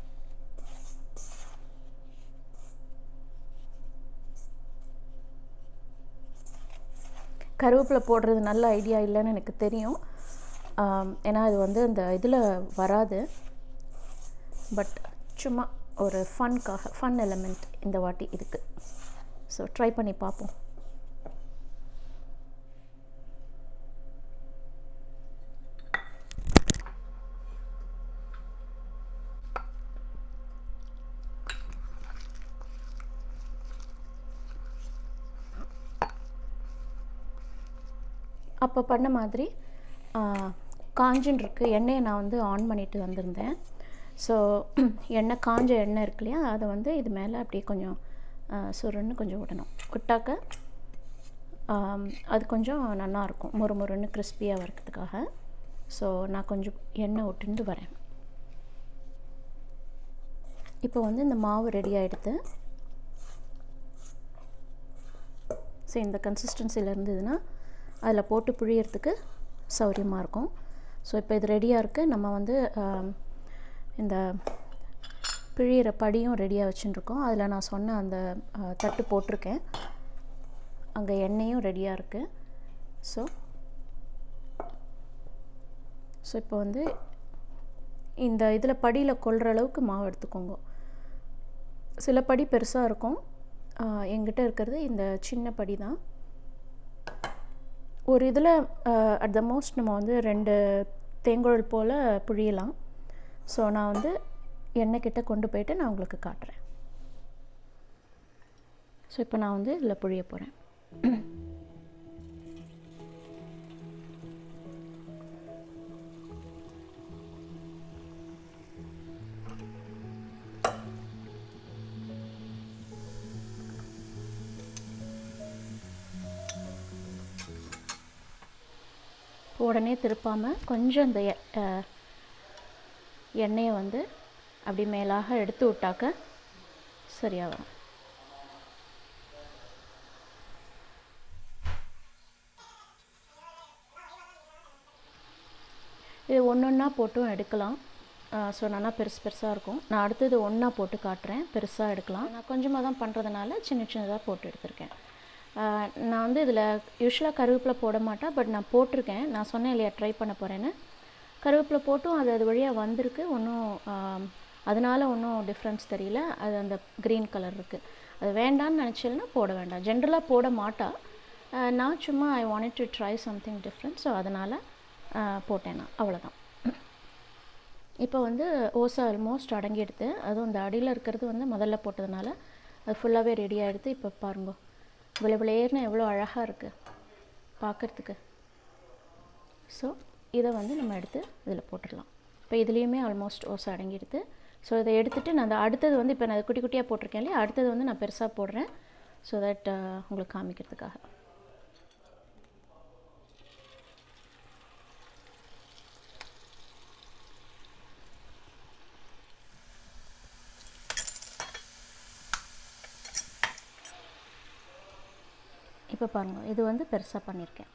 S1: கருவேப்பிலை போடுறது நல்ல ஐடியா இல்லைன்னு எனக்கு தெரியும் ஏன்னா இது வந்து அந்த இதில் வராது பட் சும்மா ஒரு ஃபன்க்காக ஃபன் எலமெண்ட் இந்த வாட்டி இதுக்கு ஸோ ட்ரை பண்ணி பார்ப்போம் அப்போ பண்ண மாதிரி காஞ்சின்னு இருக்குது எண்ணெயை நான் வந்து ஆன் பண்ணிட்டு வந்திருந்தேன் ஸோ எண்ணெய் காஞ்ச எண்ணெய் இருக்கு இல்லையா அதை வந்து இது மேலே அப்படியே கொஞ்சம் சுருன்னு கொஞ்சம் விடணும் விட்டாக்க அது கொஞ்சம் நல்லாயிருக்கும் மொறு மொறுன்னு கிறிஸ்பியாக வறுக்கிறதுக்காக ஸோ நான் கொஞ்சம் எண்ணெய் விட்டுண்டு வரேன் இப்போ வந்து இந்த மாவு ரெடி ஆகிடுது ஸோ இந்த கன்சிஸ்டன்சியில் இருந்ததுன்னா அதில் போட்டு புழியறதுக்கு சௌரியமாக இருக்கும் ஸோ இப்போ இது ரெடியாக இருக்குது நம்ம வந்து இந்த பிழியிற படியும் ரெடியாக வச்சுட்டுருக்கோம் அதில் நான் சொன்ன அந்த தட்டு போட்டிருக்கேன் அங்கே எண்ணெயும் ரெடியாக இருக்குது ஸோ ஸோ இப்போ வந்து இந்த இதில் படியில் கொள்கிற அளவுக்கு மாவு எடுத்துக்கோங்க சில படி பெருசாக இருக்கும் எங்கிட்ட இருக்கிறது இந்த சின்ன படி தான் ஒரு இதில் அட் த மோஸ்ட் நம்ம வந்து ரெண்டு தேங்குழல் போல் புழியலாம் ஸோ நான் வந்து எண்ணெய் கிட்ட கொண்டு போயிட்டு நான் உங்களுக்கு காட்டுறேன் ஸோ இப்போ நான் வந்து இதில் புழிய போகிறேன் உடனே திருப்பாமல் கொஞ்சம் அந்த எண்ணெயை வந்து அப்படி மேலாக எடுத்து விட்டாக்க சரியாக வரும் இது ஒன்று ஒன்றா போட்டும் எடுக்கலாம் ஸோ நல்லா பெருசு பெருசாக இருக்கும் நான் அடுத்தது ஒன்றா போட்டு காட்டுறேன் பெருசாக எடுக்கலாம் நான் கொஞ்சமாக தான் பண்ணுறதுனால சின்ன சின்னதாக போட்டு எடுத்திருக்கேன் நான் வந்து இதில் யூஸ்வலாக கருவேப்பிலை போட மாட்டேன் பட் நான் போட்டிருக்கேன் நான் சொன்னேன் இல்லையா ட்ரை பண்ண போகிறேன்னு கருவேப்பிலை போட்டும் அது அது வழியாக வந்திருக்கு ஒன்றும் அதனால் ஒன்றும் டிஃப்ரென்ஸ் தெரியல அது அந்த க்ரீன் கலர் இருக்குது அது வேண்டான்னு நினச்சேன்னா போட வேண்டாம் ஜென்ரலாக போட மாட்டா நான் சும்மா I want to try something different so அதனால் போட்டேன் நான் அவ்வளோதான் இப்போ வந்து ஓசை ஆல்மோஸ்ட் அடங்கிடுது அதுவும் இந்த அடியில் இருக்கிறது வந்து முதல்ல போட்டதுனால அது ஃபுல்லாகவே ரெடி ஆகிடுது இப்போ பாருங்க விளை விளையர்னு எவ்வளோ அழகாக இருக்குது பார்க்குறதுக்கு ஸோ இதை வந்து நம்ம எடுத்து இதில் போட்டுடலாம் இப்போ இதுலேயுமே ஆல்மோஸ்ட் ஓசை அடங்கிடுது ஸோ இதை எடுத்துகிட்டு நான் அந்த அடுத்தது வந்து இப்போ நான் குட்டி குட்டியாக போட்டிருக்கேன் இல்லையா அடுத்தது வந்து நான் பெருசாக போடுறேன் ஸோ தட் உங்களுக்கு காமிக்கிறதுக்காக இப்போ பாருங்கள் இது வந்து பெருசாக பண்ணியிருக்கேன்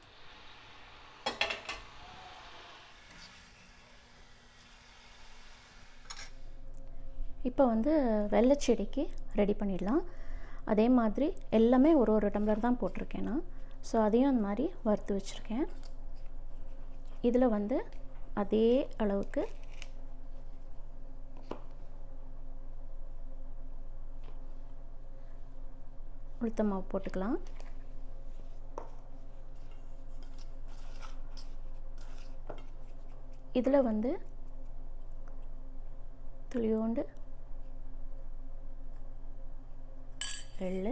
S1: இப்போ வந்து வெள்ளை செடிக்கு ரெடி பண்ணிடலாம் அதே மாதிரி எல்லாமே ஒரு ஒரு டம்ளர் தான் போட்டிருக்கேன் நான் ஸோ அதையும் அந்த மாதிரி வறுத்து வச்சுருக்கேன் இதில் வந்து அதே அளவுக்கு உளுத்த மாவு போட்டுக்கலாம் இதில் வந்து துளியோண்டு எள்ளு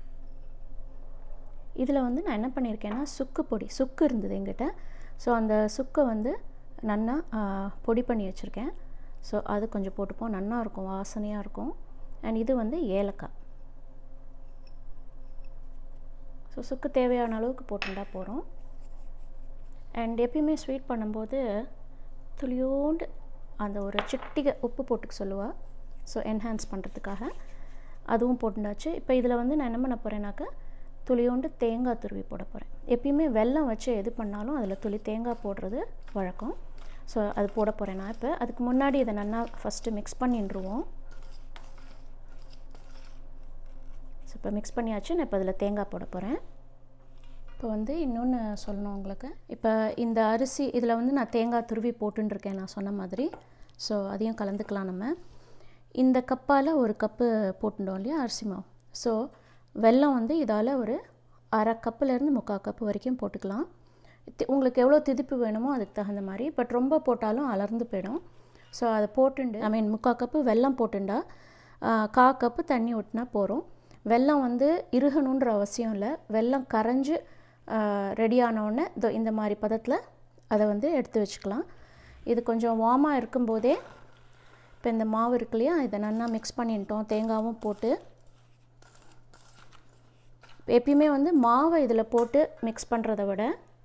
S1: இதில் வந்து நான் என்ன பண்ணியிருக்கேன்னா சுக்கு பொடி சுக்கு இருந்தது எங்கிட்ட ஸோ அந்த சுக்கை வந்து நன்னா பொடி பண்ணி வச்சுருக்கேன் ஸோ அது கொஞ்சம் போட்டுப்போம் நன்னா இருக்கும் வாசனையாக இருக்கும் அண்ட் இது வந்து ஏலக்காய் ஸோ சுக்கு தேவையான அளவுக்கு போட்டுட்டா போகிறோம் அண்ட் எப்பயுமே ஸ்வீட் பண்ணும்போது துளியோண்டு அந்த ஒரு சிட்டிகை உப்பு போட்டுக்க சொல்லுவாள் ஸோ என்ஹான்ஸ் பண்ணுறதுக்காக அதுவும் போட்டுண்டாச்சு இப்போ இதில் வந்து நான் என்ன பண்ண போகிறேன்னாக்கா துளியோண்டு தேங்காய் துருவி போட போகிறேன் எப்பயுமே வெல்லம் வச்சு எது பண்ணாலும் அதில் துளி தேங்காய் போடுறது வழக்கம் ஸோ அது போட போகிறேன் நான் இப்போ அதுக்கு முன்னாடி இதை நல்லா ஃபஸ்ட்டு மிக்ஸ் பண்ணிட்டுருவோம் ஸோ இப்போ மிக்ஸ் பண்ணியாச்சு நான் இப்போ இதில் தேங்காய் போட போகிறேன் இப்போ வந்து இன்னொன்று சொல்லணும் உங்களுக்கு இப்போ இந்த அரிசி இதில் வந்து நான் தேங்காய் துருவி போட்டுருக்கேன் நான் சொன்ன மாதிரி ஸோ அதையும் கலந்துக்கலாம் நம்ம இந்த கப்பால் ஒரு கப்பு போட்டுட்டோம் இல்லையா அரிசி மாவு ஸோ வெல்லம் வந்து இதால் ஒரு அரை கப்புலேருந்து முக்கால் கப்பு வரைக்கும் போட்டுக்கலாம் உங்களுக்கு எவ்வளோ திதிப்பு வேணுமோ அதுக்கு தகுந்த மாதிரி பட் ரொம்ப போட்டாலும் அலர்ந்து போயிடும் ஸோ அதை போட்டுண்டு ஐ மீன் முக்கால் கப்பு வெல்லம் போட்டுண்டா கா கப்பு தண்ணி ஊட்டினா போகிறோம் வெல்லம் வந்து இருகணுன்ற அவசியம் இல்லை வெல்லம் கரைஞ்சி ரெடி ஆனவுடனே இதோ இந்த மாதிரி பதத்தில் அதை வந்து எடுத்து வச்சுக்கலாம் இது கொஞ்சம் வார்மாக இருக்கும்போதே இப்போ இந்த மாவு இருக்கு இல்லையா இதை நல்லா மிக்ஸ் பண்ணிட்டோம் தேங்காவும் போட்டு எப்பயுமே வந்து மாவை இதில் போட்டு மிக்ஸ் பண்ணுறத விட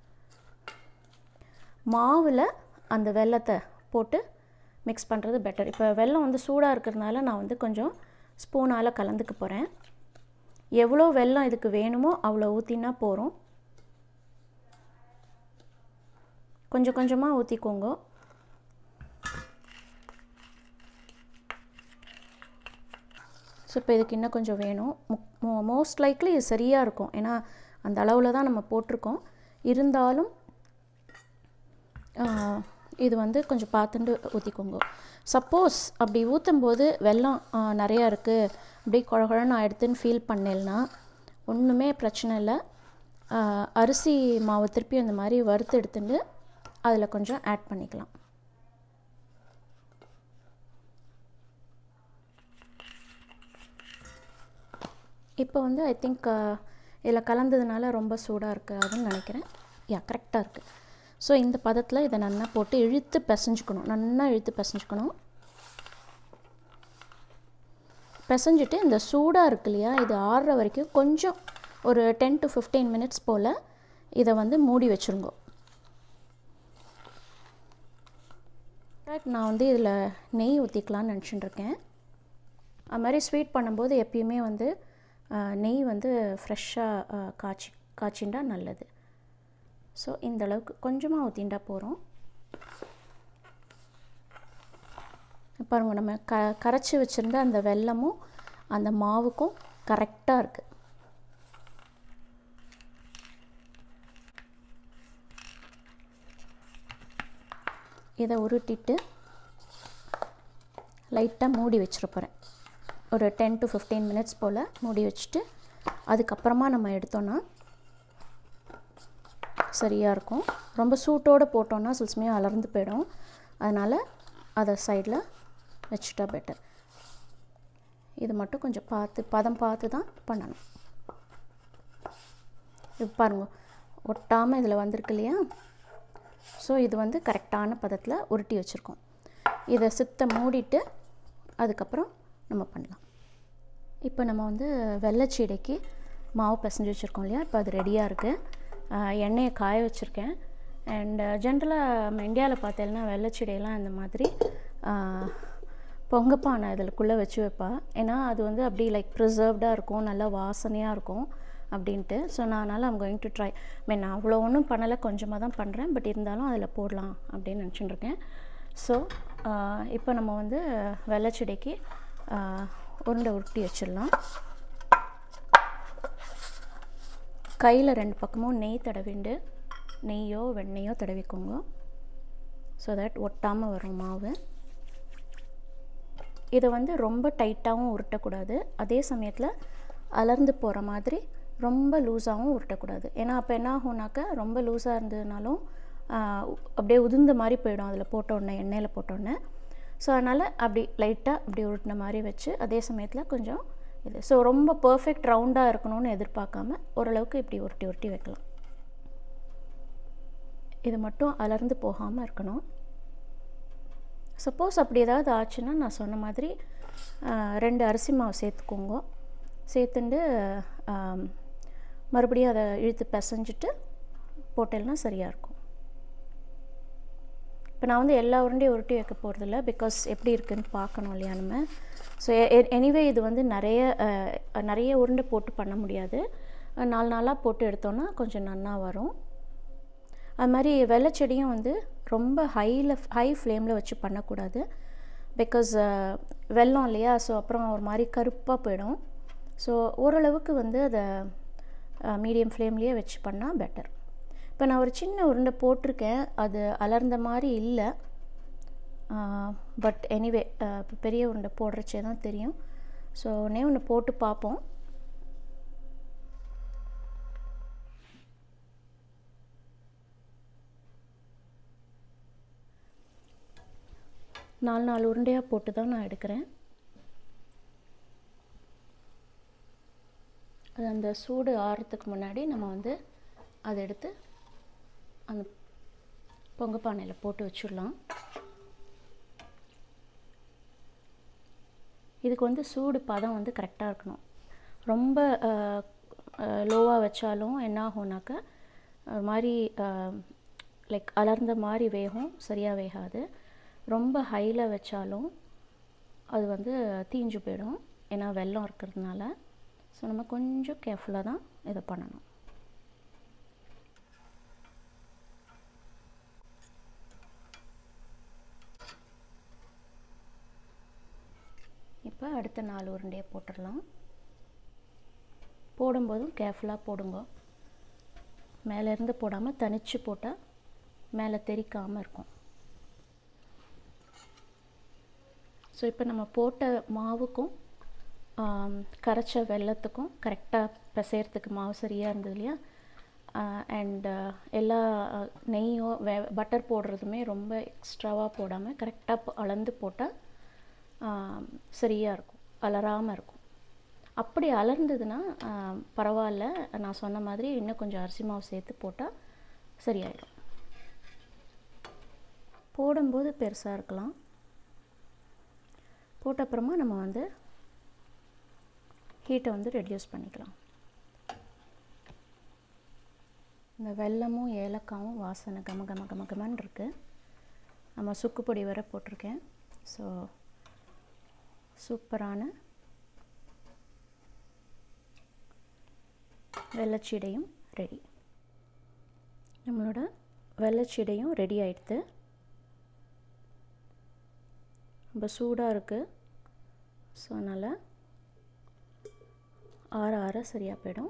S1: மாவில் அந்த வெல்லத்தை போட்டு மிக்ஸ் பண்ணுறது பெட்டர் இப்போ வெல்லம் வந்து சூடாக இருக்கிறதுனால நான் வந்து கொஞ்சம் ஸ்பூனால் கலந்துக்க போகிறேன் எவ்வளோ வெல்லம் இதுக்கு வேணுமோ அவ்வளோ ஊற்றினா போகிறோம் கொஞ்சம் கொஞ்சமாக ஊற்றிக்கோங்க ஸோ இப்போ இதுக்கு இன்னும் கொஞ்சம் வேணும் மோஸ்ட் லைக்லி இது சரியாக இருக்கும் ஏன்னா அந்த அளவில் தான் நம்ம போட்டிருக்கோம் இருந்தாலும் இது வந்து கொஞ்சம் பார்த்துட்டு ஊற்றிக்கோங்க சப்போஸ் அப்படி ஊற்றும் போது வெள்ளம் நிறையா இருக்குது அப்படியே குழ குழன்னு ஆகிடுதுன்னு ஃபீல் பண்ணேன்னா ஒன்றுமே பிரச்சனை இல்லை அரிசி மாவு திருப்பி அந்த மாதிரி வறுத்து எடுத்துட்டு அதில் கொஞ்சம் ஆட் பண்ணிக்கலாம் இப்போ வந்து ஐ திங்க் இதில் கலந்ததுனால ரொம்ப சூடாக இருக்காதுன்னு நினைக்கிறேன் யா கரெக்டாக இருக்குது ஸோ இந்த பதத்தில் இதை நல்லா போட்டு இழுத்து பிசைஞ்சுக்கணும் நல்லா இழுத்து பிசைஞ்சுக்கணும் பிசைஞ்சிட்டு இந்த சூடாக இருக்கு இல்லையா இது ஆறுற வரைக்கும் கொஞ்சம் ஒரு டென் டு ஃபிஃப்டீன் மினிட்ஸ் போல் இதை வந்து மூடி வச்சுருங்க நான் வந்து இதில் நெய் ஊற்றிக்கலான்னு நினச்சிட்டு இருக்கேன் அது மாதிரி ஸ்வீட் பண்ணும்போது எப்பயுமே வந்து நெய் வந்து ஃப்ரெஷ்ஷாக காய்ச்சி காய்ச்சிண்டா நல்லது ஸோ இந்த அளவுக்கு கொஞ்சமாக ஊற்றிண்டா போகிறோம் பாருங்கள் நம்ம க கரைச்சி வச்சுருந்த அந்த வெல்லமும் அந்த மாவுக்கும் கரெக்டாக இருக்குது இதை உருட்டிட்டு லைட்டாக மூடி வச்சிட போகிறேன் ஒரு டென் டு ஃபிஃப்டீன் மினிட்ஸ் போல் மூடி வச்சுட்டு அதுக்கப்புறமா நம்ம எடுத்தோன்னா சரியாக இருக்கும் ரொம்ப சூட்டோடு போட்டோன்னா சில சமயம் அலர்ந்து போயிடும் அதனால் அதை சைடில் வச்சுட்டா பெட்டர் இது மட்டும் கொஞ்சம் பார்த்து பதம் பார்த்து தான் பண்ணணும் இது பாருங்க ஒட்டாமல் இதில் வந்திருக்கு இல்லையா ஸோ இது வந்து கரெக்டான பதத்தில் உருட்டி வச்சுருக்கோம் இதை சித்த மூடிட்டு அதுக்கப்புறம் நம்ம பண்ணலாம் இப்போ நம்ம வந்து வெள்ளைச்சீடைக்கு மாவு பிசைஞ்சு வச்சுருக்கோம் இல்லையா இப்போ அது ரெடியாக இருக்குது எண்ணெயை காய வச்சுருக்கேன் அண்ட் ஜென்ரலாக நம்ம இந்தியாவில் பார்த்தேன்னா வெள்ளைச்சீடையெல்லாம் இந்த மாதிரி பொங்கப்பானை இதுக்குள்ளே வச்சு வைப்பா ஏன்னா அது வந்து அப்படி லைக் ப்ரிசர்வ்டாக இருக்கும் நல்லா வாசனையாக இருக்கும் அப்படின்ட்டு ஸோ நான் அதனால் I'm going to try mean நான் அவ்வளோ ஒன்றும் பண்ணலை கொஞ்சமாக தான் பண்ணுறேன் பட் இருந்தாலும் அதில் போடலாம் அப்படின்னு நினச்சிட்டு இருக்கேன் ஸோ இப்போ நம்ம வந்து வெள்ளைச்செடிக்கு உருண்டை உருட்டி வச்சிடலாம் கையில் ரெண்டு பக்கமும் நெய் தடவிண்டு நெய்யோ வெண்ணெயோ தடவிக்கோங்க ஸோ தட் ஒட்டாமல் வரும் மாவு இதை வந்து ரொம்ப டைட்டாகவும் உருட்டக்கூடாது அதே சமயத்தில் அலர்ந்து போகிற மாதிரி ரொம்ப லூஸாகவும் உருட்டக்கூடாது ஏன்னா அப்போ என்ன ஆகும்னாக்க ரொம்ப லூஸாக இருந்ததுனாலும் அப்படியே உதிர்ந்த மாதிரி போயிடும் அதில் போட்டோடனே எண்ணெயில் போட்டோடனே ஸோ அதனால் அப்படி லைட்டாக அப்படி உருட்டின மாதிரி வச்சு அதே சமயத்தில் கொஞ்சம் இது ஸோ ரொம்ப பர்ஃபெக்ட் ரவுண்டாக இருக்கணும்னு எதிர்பார்க்காம ஓரளவுக்கு இப்படி உருட்டி உருட்டி வைக்கலாம் இது மட்டும் அலர்ந்து போகாமல் இருக்கணும் சப்போஸ் அப்படி ஏதாவது ஆச்சுன்னா நான் சொன்ன மாதிரி ரெண்டு அரிசி மாவு சேர்த்துக்கோங்க சேர்த்துண்டு மறுபடியும் அதை இழுத்து பிசைஞ்சிட்டு போட்டேன்னா சரியாக இருக்கும் இப்போ நான் வந்து எல்லா உருண்டையும் உருட்டி வைக்க போகிறதில்ல பிகாஸ் எப்படி இருக்குதுன்னு பார்க்கணும் இல்லையா நம்ம ஸோ எனிவே இது வந்து நிறைய நிறைய உருண்டை போட்டு பண்ண முடியாது நாலு நாளாக போட்டு எடுத்தோன்னா கொஞ்சம் நன்னா வரும் அது மாதிரி வெள்ளைச்செடியும் வந்து ரொம்ப ஹையில் ஹை ஃப்ளேமில் வச்சு பண்ணக்கூடாது பிகாஸ் வெள்ளம் இல்லையா ஸோ அப்புறம் ஒரு மாதிரி கருப்பாக போயிடும் ஸோ ஓரளவுக்கு வந்து அதை மீடியம் ஃப்ளேம்லேயே வச்சு பண்ணால் பெட்டர் இப்போ நான் ஒரு சின்ன உருண்டை போட்டிருக்கேன் அது அலர்ந்த மாதிரி இல்லை பட் எனிவே இப்போ பெரிய உருண்டை போடுறச்சே தான் தெரியும் ஸோ ஒன்றே ஒன்று போட்டு பார்ப்போம் நாலு நாலு உருண்டையாக போட்டு தான் நான் எடுக்கிறேன் அது அந்த சூடு ஆறுறதுக்கு முன்னாடி நம்ம வந்து அதை எடுத்து அந்த பொங்க பானையில் போட்டு வச்சிடலாம் இதுக்கு வந்து சூடு பதம் வந்து கரெக்டாக இருக்கணும் ரொம்ப லோவாக வச்சாலும் என்ன ஆகும்னாக்க ஒரு மாதிரி லைக் அலர்ந்த மாதிரி வேகும் சரியாக வேகாது ரொம்ப ஹையில் வச்சாலும் அது வந்து தீஞ்சு போயிடும் ஏன்னா வெள்ளம் இருக்கிறதுனால ஸோ நம்ம கொஞ்சம் கேர்ஃபுல்லாக தான் இதை பண்ணணும் இப்போ அடுத்த நாலு உருண்டையை போட்டுடலாம் போடும்போதும் கேர்ஃபுல்லாக போடுங்க மேலேருந்து போடாமல் தனித்து போட்டால் மேலே தெரிக்காமல் இருக்கும் ஸோ இப்போ நம்ம போட்ட மாவுக்கும் கரைச்ச வெள்ளத்துக்கும் கரெக்டாக பிசையறதுக்கு மாவு சரியாக இருந்தது இல்லையா அண்ட் எல்லா நெய்யோ வே பட்டர் போடுறதுமே ரொம்ப எக்ஸ்ட்ராவாக போடாமல் கரெக்டாக அளந்து போட்டால் சரியாக இருக்கும் அலராமல் இருக்கும் அப்படி அலர்ந்ததுன்னா பரவாயில்ல நான் சொன்ன மாதிரி இன்னும் கொஞ்சம் அரிசி மாவு சேர்த்து போட்டால் சரியாயிடும் போடும்போது பெருசாக இருக்கலாம் போட்ட அப்புறமா நம்ம வந்து ஹீட்டை வந்து ரெடியூஸ் பண்ணிக்கலாம் இந்த வெல்லமும் ஏலக்காவும் வாசனை கம கம கம கமன்னு இருக்குது நம்ம சுக்குப்பொடி வர போட்டிருக்கேன் ஸோ சூப்பரான வெள்ளச்சீடையும் ரெடி நம்மளோட வெள்ளச்சீடையும் ரெடி ஆயிடுது ரொம்ப சூடாக இருக்குது ஸோ அதனால் ஆற ஆற சரியாக போயிடும்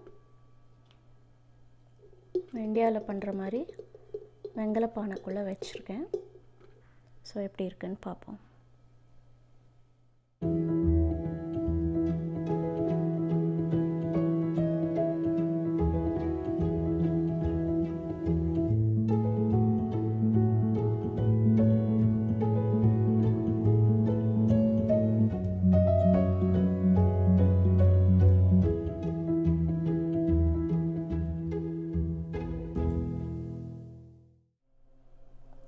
S1: இந்தியாவில் பண்ணுற மாதிரி வெங்கல பானைக்குள்ளே வச்சுருக்கேன் ஸோ எப்படி இருக்குன்னு பார்ப்போம்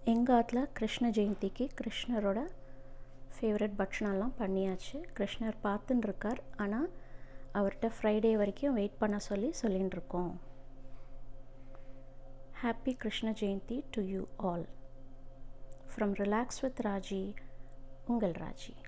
S1: எங்கள் ஆற்றுல கிருஷ்ண ஜெயந்திக்கு கிருஷ்ணரோட ஃபேவரட் பட்சணம்லாம் பண்ணியாச்சு கிருஷ்ணர் பார்த்துன்னு இருக்கார் ஆனால் அவர்கிட்ட ஃப்ரைடே வரைக்கும் வெயிட் பண்ண சொல்லி சொல்லின்னு இருக்கோம் happy Krishna Jayanthi to you all from relax with Raji உங்கள் ராஜி